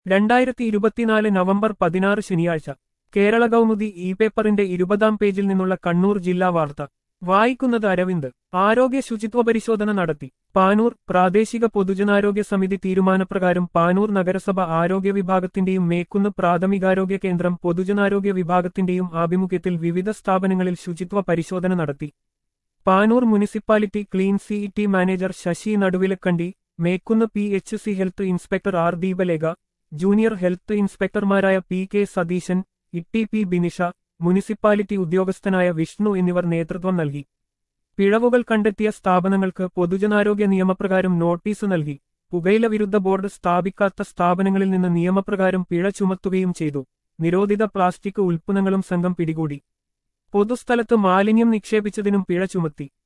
രണ്ടായിരത്തി ഇരുപത്തിനാല് നവംബർ പതിനാറ് ശനിയാഴ്ച കേരള കൗമുദി ഇ പേപ്പറിന്റെ ഇരുപതാം പേജിൽ നിന്നുള്ള കണ്ണൂർ ജില്ലാ വാർത്ത വായിക്കുന്നത് അരവിന്ദ് ആരോഗ്യ ശുചിത്വ പരിശോധന നടത്തി പാനൂർ പ്രാദേശിക പൊതുജനാരോഗ്യ സമിതി തീരുമാനപ്രകാരം പാനൂർ നഗരസഭ ആരോഗ്യ വിഭാഗത്തിന്റെയും മേക്കുന്ന് പ്രാഥമികാരോഗ്യ കേന്ദ്രം പൊതുജനാരോഗ്യ വിഭാഗത്തിന്റെയും ആഭിമുഖ്യത്തിൽ വിവിധ സ്ഥാപനങ്ങളിൽ ശുചിത്വ പരിശോധന നടത്തി Panoor municipality clean city manager Sasi Naduvilakkandi Mekkunnu P H C health inspector R Deepalekha junior health ഇൻസ്പെക്ടർമാരായ P K Satheesan Itty P Binisha municipality ഉദ്യോഗസ്ഥനായ വിഷ്ണു എന്നിവർ നേതൃത്വം നൽകി പിഴവുകൾ കണ്ടെത്തിയ സ്ഥാപനങ്ങൾക്ക് പൊതുജനാരോഗ്യ നിയമപ്രകാരം നോട്ടീസ് നൽകി പുകയില വിരുദ്ധ ബോർഡ് സ്ഥാപിക്കാത്ത സ്ഥാപനങ്ങളിൽ നിന്ന് നിയമപ്രകാരം പിഴ ചുമത്തുകയും ചെയ്തു നിരോധിത പ്ലാസ്റ്റിക് ഉൽപ്പന്നങ്ങളും സംഘം പിടികൂടി പൊതുസ്ഥലത്ത് മാലിന്യം നിക്ഷേപിച്ചതിനും പിഴ ചുമത്തി